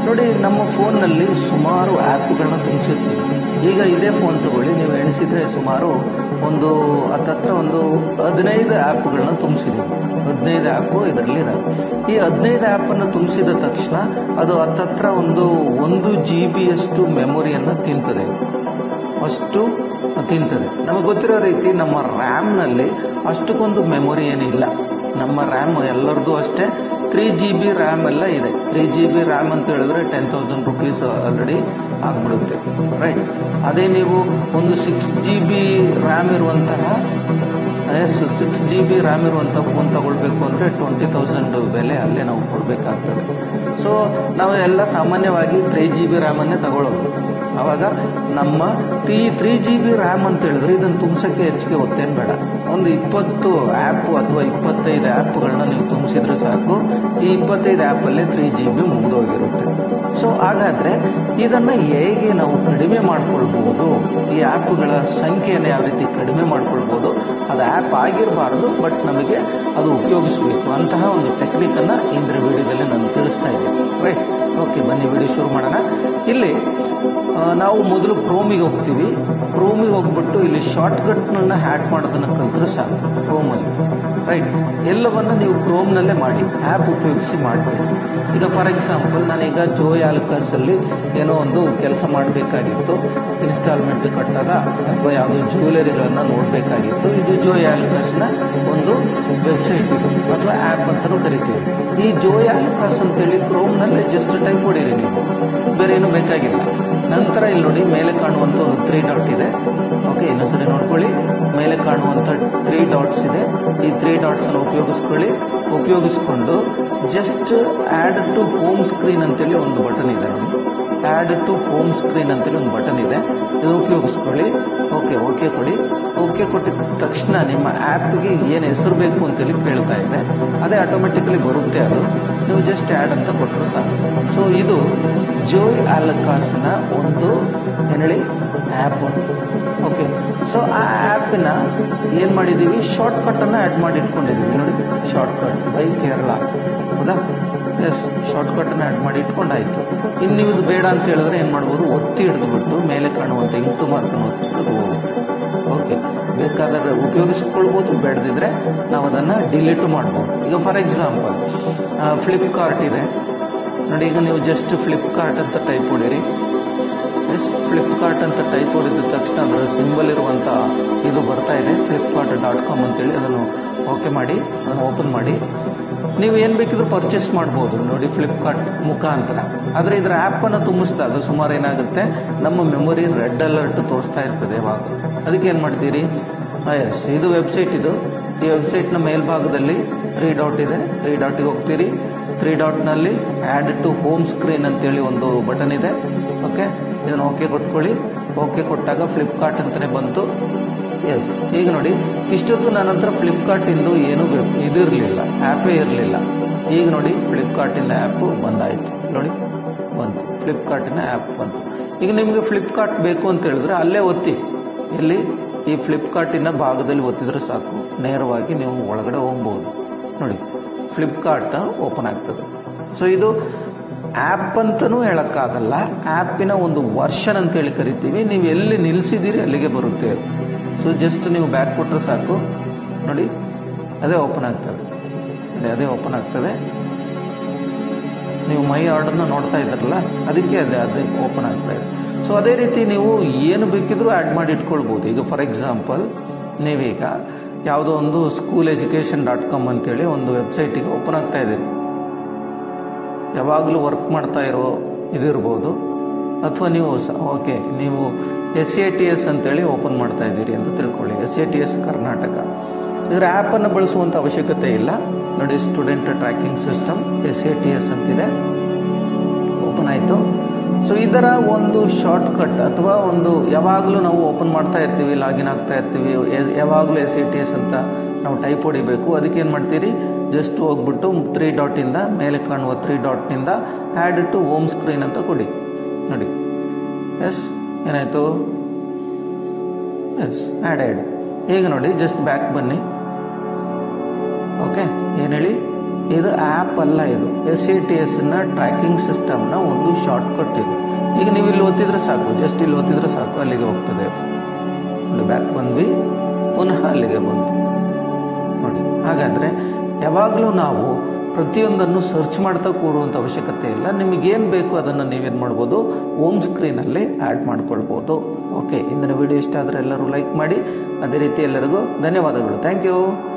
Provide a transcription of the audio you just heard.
ನೋಡಿ ನಮ್ಮ ಫೋನ್ನಲ್ಲಿ ಸುಮಾರು ಆ್ಯಪ್ಗಳನ್ನ ತುಂಬಿಸಿರ್ತೀವಿ ಈಗ ಇದೇ ಫೋನ್ ತಗೊಳ್ಳಿ ನೀವು ಎಣಿಸಿದ್ರೆ ಸುಮಾರು ಒಂದು ಹತ್ತತ್ರ ಒಂದು ಹದಿನೈದು ಆ್ಯಪ್ಗಳನ್ನ ತುಂಬಿಸಿದ್ದೀವಿ ಹದಿನೈದು ಆ್ಯಪು ಇದರಲ್ಲಿ ಈ ಹದಿನೈದು ಆ್ಯಪನ್ನು ತುಂಬಿಸಿದ ತಕ್ಷಣ ಅದು ಹತ್ತತ್ರ ಒಂದು ಒಂದು ಜಿ ಬಿಯಷ್ಟು ಮೆಮೊರಿಯನ್ನು ತಿಂತದೆ ಅಷ್ಟು ತಿಂತದೆ ನಮಗೆ ಗೊತ್ತಿರೋ ರೀತಿ ನಮ್ಮ ರ್ಯಾಮ್ನಲ್ಲಿ ಅಷ್ಟಕ್ಕೊಂದು ಮೆಮೊರಿ ಏನಿಲ್ಲ ನಮ್ಮ ರ್ಯಾಮ್ ಎಲ್ಲರದ್ದು ಅಷ್ಟೇ ತ್ರೀ ಜಿ ಬಿ ರ್ಯಾಮ್ ಎಲ್ಲ ಇದೆ ತ್ರೀ ಜಿ ಬಿ ರ್ಯಾಮ್ ಅಂತ ಹೇಳಿದ್ರೆ ಟೆನ್ ತೌಸಂಡ್ ರುಪೀಸ್ ಆಲ್ರೆಡಿ ಆಗ್ಬಿಡುತ್ತೆ ರೈಟ್ ಅದೇ ನೀವು ಒಂದು ಸಿಕ್ಸ್ ಜಿ ಬಿ ರ್ಯಾಮ್ ಇರುವಂತಹ yes six G B RAM ಇರುವಂಥ ಫೋನ್ ತಗೊಳ್ಬೇಕು ಅಂದರೆ ಟ್ವೆಂಟಿ ತೌಸಂಡ್ ಬೆಲೆ ಅಲ್ಲೇ ನಾವು ಕೊಡಬೇಕಾಗ್ತದೆ ಸೊ ನಾವು ಎಲ್ಲ ಸಾಮಾನ್ಯವಾಗಿ ತ್ರೀ ಜಿ ಬಿ ರ್ಯಾಮನ್ನೇ ತಗೊಳ್ಳೋದು ಆವಾಗ ನಮ್ಮ three three G B RAM ಅಂತ ಹೇಳಿದ್ರೆ ಇದನ್ನು ತುಂಬಿಸೋಕ್ಕೆ ಹೆಚ್ಚಿಗೆ ಒತ್ತೇನು ಬೇಡ ಒಂದು ಇಪ್ಪತ್ತು ಆ್ಯಪ್ ಅಥವಾ ಇಪ್ಪತ್ತೈದು ಆ್ಯಪ್ಗಳನ್ನ ನೀವು ತುಂಬಿಸಿದ್ರೆ ಸಾಕು ಈ ಇಪ್ಪತ್ತೈದು ಆ್ಯಪಲ್ಲೇ ತ್ರೀ ಜಿ ಬಿ ಮುಗಿದೋಗಿರುತ್ತೆ ಸೊ ಹಾಗಾದರೆ ಇದನ್ನು ಹೇಗೆ ನಾವು ಕಡಿಮೆ ಮಾಡ್ಕೊಳ್ಬೋದು ಈ ಆ್ಯಪ್ಗಳ ಸಂಖ್ಯೆಯನ್ನು ಯಾವ ರೀತಿ ಕಡಿಮೆ ಮಾಡ್ಕೊಳ್ಬೋದು ಅದು ಆ್ಯಪ್ ಆಗಿರಬಾರ್ದು ಬಟ್ ನಮಗೆ ಅದು ಉಪಯೋಗಿಸಬೇಕು ಅಂತಹ ಒಂದು ಟೆಕ್ನಿಕನ್ನು ಇಂದ್ರ ವಿಡಿಯೋದಲ್ಲಿ ನಾನು ತಿಳಿಸ್ತಾ ಇದ್ದೀನಿ ರೈಟ್ ಓಕೆ ಬನ್ನಿ ವಿಡಿಯೋ ಶುರು ಮಾಡೋಣ ಇಲ್ಲಿ ನಾವು ಮೊದಲು ಕ್ರೋಮಿಗೆ ಹೋಗ್ತೀವಿ ಕ್ರೋಮಿಗೆ ಹೋಗ್ಬಿಟ್ಟು ಇಲ್ಲಿ ಶಾರ್ಟ್ಕಟ್ನನ್ನು ಹ್ಯಾಕ್ ಮಾಡೋದನ್ನು ಕಲ್ತ್ರೆ ಸಾಕು ಕ್ರೋಮಲ್ಲಿ ರೈಟ್ ಎಲ್ಲವನ್ನು ನೀವು ಕ್ರೋಮ್ನಲ್ಲೇ ಮಾಡಿ ಆ್ಯಪ್ ಉಪಯೋಗಿಸಿ ಮಾಡಬೇಕು ಈಗ ಫಾರ್ ಎಕ್ಸಾಂಪಲ್ ನಾನೀಗ ಜೋಯ್ ಆಲ್ಕಸಲ್ಲಿ ಏನೋ ಒಂದು ಕೆಲಸ ಮಾಡಬೇಕಾಗಿತ್ತು ಇನ್ಸ್ಟಾಲ್ಮೆಂಟ್ ಕಟ್ಟದ ಅಥವಾ ಯಾವುದೋ ಜ್ಯುವೆಲರಿಗಳನ್ನು ನೋಡಬೇಕಾಗಿತ್ತು ಇದು ಜೋಯ್ ಆಲ್ಕಸ್ನ ಒಂದು ವೆಬ್ಸೈಟ್ ಇದು ಅಥವಾ ಆ್ಯಪ್ ಅಂತಲೂ ಕರಿತೀವಿ ಈ ಜೋಯ್ ಆಲ್ಕಾಸ್ ಅಂತೇಳಿ ಕ್ರೋಮ್ನಲ್ಲೇ ಜಸ್ಟ್ ಟೈಪ್ ಹೊಡೀರಿ ನೀವು ಬೇರೆ ಏನು ಬೇಕಾಗಿಲ್ಲ ನಂತರ ಇಲ್ಲಿ ನೋಡಿ ಮೇಲೆ ಕಾಣುವಂಥ ಒಂದು ತ್ರೀ ಡಾಟ್ ಇದೆ ಓಕೆ ಇನ್ನೊಂದ್ಸರಿ ನೋಡ್ಕೊಳ್ಳಿ ಮೇಲೆ ಕಾಣುವಂಥ ತ್ರೀ ಡಾಟ್ಸ್ ಇದೆ ಈ ತ್ರೀ ಡಾಟ್ಸ್ ಅನ್ನು ಉಪಯೋಗಿಸ್ಕೊಳ್ಳಿ ಉಪಯೋಗಿಸ್ಕೊಂಡು just add to home screen ಅಂತೇಳಿ ಒಂದು ಬಟನ್ ಇದೆ ನೋಡಿ ಆ್ಯಡ್ ಟು ಹೋಮ್ ಸ್ಕ್ರೀನ್ ಅಂತೇಳಿ ಒಂದು ಬಟನ್ ಇದೆ ಇದು ಉಪಯೋಗಿಸ್ಕೊಳ್ಳಿ ಓಕೆ ಓಕೆ ಕೊಡಿ ಓಕೆ ಕೊಟ್ಟಿದ ತಕ್ಷಣ ನಿಮ್ಮ ಆ್ಯಪ್ಗೆ ಏನು ಹೆಸರು ಬೇಕು ಅಂತೇಳಿ ಕೇಳ್ತಾ ಇದೆ ಅದೇ ಆಟೋಮೆಟಿಕಲಿ ಬರುತ್ತೆ ಅದು ನೀವು ಜಸ್ಟ್ ಆ್ಯಡ್ ಅಂತ ಕೊಟ್ಟರು ಸಾಕು ಸೊ ಇದು ಜೋಯ್ ಆಲ್ಕಾಸ್ನ ಒಂದು ಹೇಳಿ ಆ್ಯಪ್ ಓಕೆ ಸೊ ಆ ಆ್ಯಪಿನ ಏನು ಮಾಡಿದ್ದೀವಿ ಶಾರ್ಟ್ಕಟನ್ನು ಆ್ಯಡ್ ಮಾಡಿ ಇಟ್ಕೊಂಡಿದ್ದೀವಿ ನೋಡಿ ಶಾರ್ಟ್ಕಟ್ ಬೈ ಕೇರಳ ಹೌದಾ ಎಸ್ ಶಾರ್ಟ್ಕಟನ್ನು ಆ್ಯಡ್ ಮಾಡಿ ಇಟ್ಕೊಂಡಾಯಿತು ಇನ್ನು ನೀವು ಇದು ಬೇಡ ಅಂತ ಹೇಳಿದ್ರೆ ಏನು ಮಾಡ್ಬೋದು ಒತ್ತಿ ಹಿಡಿದುಬಿಟ್ಟು ಮೇಲೆ ಕಾಣುವಂಥ ಇಂಟು ಮಾರ್ಕನ್ನು ಒತ್ತಿ ಹಿಡಿದು ಹೋಗುತ್ತೆ ಓಕೆ ಬೇಕಾದರೆ ಉಪಯೋಗಿಸ್ಕೊಳ್ಬೋದು ಬೇಡದಿದ್ರೆ ನಾವು ಅದನ್ನು ಡಿಲೀಟ್ ಮಾಡ್ಬೋದು ಈಗ ಫಾರ್ ಎಕ್ಸಾಂಪಲ್ ಫ್ಲಿಪ್ಕಾರ್ಟ್ ಇದೆ ನೋಡಿ ಈಗ ನೀವು ಜಸ್ಟ್ ಫ್ಲಿಪ್ಕಾರ್ಟ್ ಅಂತ ಟೈಪ್ ಹೊಡಿರಿ ಎಸ್ ಫ್ಲಿಪ್ಕಾರ್ಟ್ ಅಂತ ಟೈಪ್ ಹೊಡಿದ ತಕ್ಷಣ ಅದರ ಸಿಂಬಲ್ ಇರುವಂಥ ಇದು ಬರ್ತಾ ಇದೆ ಫ್ಲಿಪ್ಕಾರ್ಟ್ ಡಾಟ್ ಕಾಮ್ ಅಂತೇಳಿ ಅದನ್ನು ಓಕೆ ಮಾಡಿ ಅದನ್ನು ಓಪನ್ ಮಾಡಿ ನೀವು ಏನು ಬೇಕಿದ್ರೂ ಪರ್ಚೇಸ್ ಮಾಡ್ಬೋದು ನೋಡಿ ಫ್ಲಿಪ್ಕಾರ್ಟ್ ಮುಖಾಂತರ ಆದರೆ ಇದರ ಆ್ಯಪನ್ನು ತುಂಬಿಸಿದಾಗ ಸುಮಾರು ಏನಾಗುತ್ತೆ ನಮ್ಮ ಮೆಮೊರಿ ರೆಡ್ ಅಲರ್ಟ್ ತೋರಿಸ್ತಾ ಇರ್ತದೆ ಯಾವಾಗ ಅದಕ್ಕೆ ಏನು ಮಾಡ್ತೀರಿ ಎಸ್ ಇದು ವೆಬ್ಸೈಟ್ ಇದು ಈ ವೆಬ್ಸೈಟ್ನ ಮೇಲ್ಭಾಗದಲ್ಲಿ ತ್ರೀ ಡಾಟ್ ಇದೆ ತ್ರೀ ಡಾಟಿಗೆ ಹೋಗ್ತೀರಿ ತ್ರೀ ಡಾಟ್ನಲ್ಲಿ ಆ್ಯಡ್ ಟು ಹೋಮ್ ಸ್ಕ್ರೀನ್ ಅಂತೇಳಿ ಒಂದು ಬಟನ್ ಇದೆ ಓಕೆ ಇದನ್ನು ಓಕೆ ಕೊಟ್ಕೊಳ್ಳಿ ಓಕೆ ಕೊಟ್ಟಾಗ ಫ್ಲಿಪ್ಕಾರ್ಟ್ ಅಂತಲೇ ಬಂತು ಎಸ್ ಈಗ ನೋಡಿ ಇಷ್ಟೊತ್ತು ನನ್ನ ಹತ್ರ ಫ್ಲಿಪ್ಕಾರ್ಟಿಂದು ಏನೂ ಇದಿರಲಿಲ್ಲ ಆ್ಯಪೇ ಇರಲಿಲ್ಲ ಈಗ ನೋಡಿ ಫ್ಲಿಪ್ಕಾರ್ಟಿಂದ ಆ್ಯಪು ಬಂದಾಯಿತು ನೋಡಿ ಬಂತು ಫ್ಲಿಪ್ಕಾರ್ಟಿನ ಆ್ಯಪ್ ಬಂತು ಈಗ ನಿಮಗೆ ಫ್ಲಿಪ್ಕಾರ್ಟ್ ಬೇಕು ಅಂತ ಹೇಳಿದ್ರೆ ಅಲ್ಲೇ ಒತ್ತಿ ಎಲ್ಲಿ ಈ ಫ್ಲಿಪ್ಕಾರ್ಟಿನ ಭಾಗದಲ್ಲಿ ಒತ್ತಿದ್ರೆ ಸಾಕು ನೇರವಾಗಿ ನೀವು ಒಳಗಡೆ ಹೋಗ್ಬೋದು ನೋಡಿ ಫ್ಲಿಪ್ಕಾರ್ಟ್ ಓಪನ್ ಆಗ್ತದೆ ಸೊ ಇದು ಆ್ಯಪ್ ಅಂತಲೂ ಹೇಳೋಕ್ಕಾಗಲ್ಲ ಆ್ಯಪಿನ ಒಂದು ವರ್ಷನ್ ಅಂತೇಳಿ ಕರಿತೀವಿ ನೀವು ಎಲ್ಲಿ ನಿಲ್ಲಿಸಿದ್ದೀರಿ ಅಲ್ಲಿಗೆ ಬರುತ್ತೆ ಸೊ ಜಸ್ಟ್ ನೀವು ಬ್ಯಾಕ್ ಕೊಟ್ಟರೆ ಸಾಕು ನೋಡಿ ಅದೇ ಓಪನ್ ಆಗ್ತದೆ ನೋಡಿ ಅದೇ ಓಪನ್ ಆಗ್ತದೆ ನೀವು ಮೈ ಆರ್ಡರ್ನ ನೋಡ್ತಾ ಇದ್ರಲ್ಲ ಅದಕ್ಕೆ ಅದೇ ಅದೇ ಓಪನ್ ಆಗ್ತಾ ಇದೆ ಸೊ ಅದೇ ರೀತಿ ನೀವು ಏನು ಬೇಕಿದ್ರೂ ಆ್ಯಡ್ ಮಾಡಿ ಇಟ್ಕೊಳ್ಬೋದು ಈಗ ಫಾರ್ ಎಕ್ಸಾಂಪಲ್ ನೀವೀಗ ಯಾವುದೋ ಒಂದು ಸ್ಕೂಲ್ ಎಜುಕೇಷನ್ ಡಾಟ್ ಕಾಮ್ ಅಂತೇಳಿ ಒಂದು ವೆಬ್ಸೈಟಿಗೆ ಓಪನ್ ಆಗ್ತಾ ಇದ್ದೀರಿ ಯಾವಾಗಲೂ ವರ್ಕ್ ಮಾಡ್ತಾ ಇರೋ ಇದಿರ್ಬೋದು ಅಥವಾ ನೀವು ಓಕೆ ನೀವು ಎಸ್ ಎ ಟಿ ಎಸ್ ಅಂತೇಳಿ ಓಪನ್ ಮಾಡ್ತಾ ಇದ್ದೀರಿ ಅಂತ ತಿಳ್ಕೊಳ್ಳಿ S A T S Karnataka ಇದರ ಆ್ಯಪನ್ನು ಬಳಸುವಂಥ ಅವಶ್ಯಕತೆ ಇಲ್ಲ ನೋಡಿ student tracking system S A T S ಅಂತಿದೆ ಓಪನ್ ಆಯಿತು ಸೊ ಇದರ ಒಂದು ಶಾರ್ಟ್ಕಟ್ ಅಥವಾ ಒಂದು ಯಾವಾಗಲೂ ನಾವು ಓಪನ್ ಮಾಡ್ತಾ ಇರ್ತೀವಿ ಲಾಗಿನ್ ಆಗ್ತಾ ಇರ್ತೀವಿ ಯಾವಾಗಲೂ ಎಸ್ ಎ ಟಿ ಎಸ್ ಅಂತ ನಾವು ಟೈಪ್ ಹೊಡಿಬೇಕು ಅದಕ್ಕೆ ಏನು ಮಾಡ್ತೀರಿ ಜಸ್ಟ್ ಹೋಗ್ಬಿಟ್ಟು ತ್ರೀ ಡಾಟಿಂದ ಮೇಲೆ ಕಾಣುವ ತ್ರೀ ಡಾಟ್ನಿಂದ ಆ್ಯಡ್ ಟು ಹೋಮ್ ಸ್ಕ್ರೀನ್ ಅಂತ ಕೊಡಿ ನೋಡಿ ಎಸ್ ಏನಾಯಿತು ಎಸ್ ಆ್ಯಡ್ ಆ್ಯಡ್ ಈಗ ನೋಡಿ ಜಸ್ಟ್ ಬ್ಯಾಕ್ ಬನ್ನಿ ಓಕೆ ಏನು ಹೇಳಿ ಇದು ಆ್ಯಪ್ ಅಲ್ಲ ಇದು ಎಸ್ ಎ ಟಿ ಎಸ್ನ ಟ್ರ್ಯಾಕಿಂಗ್ ಸಿಸ್ಟಮ್ನ ಒಂದು ಶಾರ್ಟ್ ಕಟ್ ಇದು ಈಗ ನೀವು ಇಲ್ಲಿ ಒತ್ತಿದ್ರೆ ಸಾಕು ಜಸ್ಟ್ ಇಲ್ಲಿ ಒತ್ತಿದ್ರೆ ಸಾಕು ಅಲ್ಲಿಗೆ ಹೋಗ್ತದೆ ಅದು ನೋಡಿ ಬ್ಯಾಕ್ ಬಂದ್ವಿ ಪುನಃ ಅಲ್ಲಿಗೆ ಬಂತು ನೋಡಿ ಹಾಗಾದ್ರೆ ಯಾವಾಗಲೂ ನಾವು ಪ್ರತಿಯೊಂದನ್ನು ಸರ್ಚ್ ಮಾಡ್ತಾ ಕೂರುವಂಥ ಅವಶ್ಯಕತೆ ಇಲ್ಲ ನಿಮಗೇನು ಬೇಕು ಅದನ್ನು ನೀವೇನು ಮಾಡ್ಬೋದು ಹೋಮ್ ಸ್ಕ್ರೀನಲ್ಲಿ ಆ್ಯಡ್ ಮಾಡ್ಕೊಳ್ಬೋದು ಓಕೆ ಇಂದಿನ ವಿಡಿಯೋ ಇಷ್ಟ ಆದರೆ ಎಲ್ಲರೂ ಲೈಕ್ ಮಾಡಿ ಅದೇ ರೀತಿ ಎಲ್ಲರಿಗೂ ಧನ್ಯವಾದಗಳು ಥ್ಯಾಂಕ್ ಯು